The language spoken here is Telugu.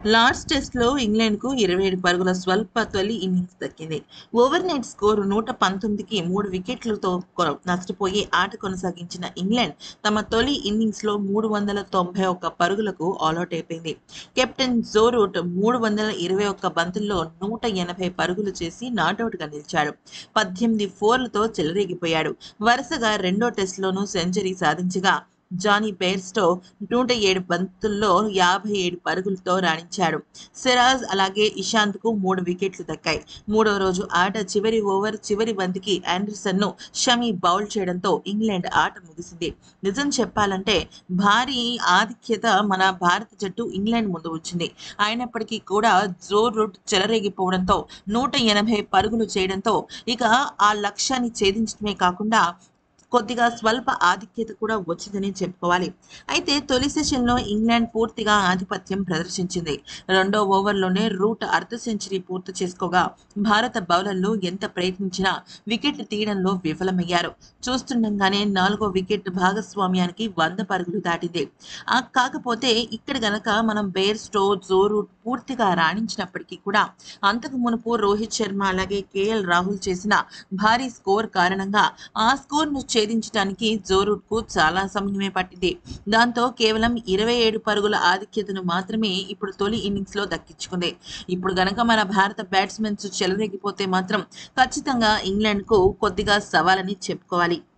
లాస్ట్ టెస్ట్లో ఇంగ్లాండ్కు ఇరవై ఏడు పరుగుల స్వల్ప తొలి ఇన్నింగ్స్ దక్కింది ఓవర్ నైట్ స్కోరు నూట పంతొమ్మిదికి మూడు వికెట్లతో కొ- నష్టపోయి ఆట కొనసాగించిన ఇంగ్లాండ్ తమ తొలి ఇన్నింగ్స్లో మూడు వందల తొంభై ఒక్క పరుగులకు ఆల్అౌట్ అయిపోయింది కెప్టెన్ జోరూట్ మూడు వందల ఇరవై ఒక్క బంతుల్లో నూట ఎనభై పరుగులు చేసి నాటౌట్గా నిలిచాడు పద్దెనిమిది ఫోర్లతో చెలరేగిపోయాడు వరుసగా రెండో టెస్ట్లోనూ సెంచరీ సాధించగా జానీ బేర్స్టో నూట ఏడు బంతుల్లో యాభై ఏడు పరుగులతో రాణించాడు సిరాజ్ అలాగే ఇషాంత్కు మూడు వికెట్లు దక్కాయి మూడో రోజు ఆట చివరి ఓవర్ చివరి బంతికి ఆండర్సన్ను షమి బౌల్ చేయడంతో ఇంగ్లాండ్ ఆట ముగిసింది నిజం చెప్పాలంటే భారీ ఆధిక్యత మన భారత జట్టు ఇంగ్లాండ్ ముందు వచ్చింది అయినప్పటికీ కూడా జోర్ రూట్ చెలరేగిపోవడంతో నూట ఎనభై పరుగులు చేయడంతో ఇక ఆ లక్ష్యాన్ని ఛేదించడమే కాకుండా కొద్దిగా స్వల్ప ఆధిక్యత కూడా వచ్చిందని చెప్పుకోవాలి అయితే తొలి సెషన్లో ఇంగ్లాండ్ పూర్తిగా ఆధిపత్యం ప్రదర్శించింది రెండో ఓవర్లోనే రూట్ అర్ధ సెంచరీ పూర్తి చేసుకోగా భారత బౌలర్లు ఎంత ప్రయత్నించినా వికెట్ తీయడంలో విఫలమయ్యారు చూస్తుండగానే నాలుగో వికెట్ భాగస్వామ్యానికి వంద పరుగులు దాటింది ఆ కాకపోతే ఇక్కడ గనక మనం బేర్ స్టో జోరు పూర్తిగా రాణించినప్పటికీ కూడా అంతకు మునుపు రోహిత్ శర్మ అలాగే కేఎల్ రాహుల్ చేసిన భారీ స్కోర్ కారణంగా ఆ స్కోర్ను ఛేదించడానికి జోరూట్కు చాలా సమయమే పట్టింది దాంతో కేవలం ఇరవై ఏడు పరుగుల ఆధిక్యతను మాత్రమే ఇప్పుడు తొలి ఇన్నింగ్స్లో దక్కించుకుంది ఇప్పుడు గనక మన భారత బ్యాట్స్మెన్స్ చెలరేగిపోతే మాత్రం ఖచ్చితంగా ఇంగ్లాండ్కు కొద్దిగా సవాలని చెప్పుకోవాలి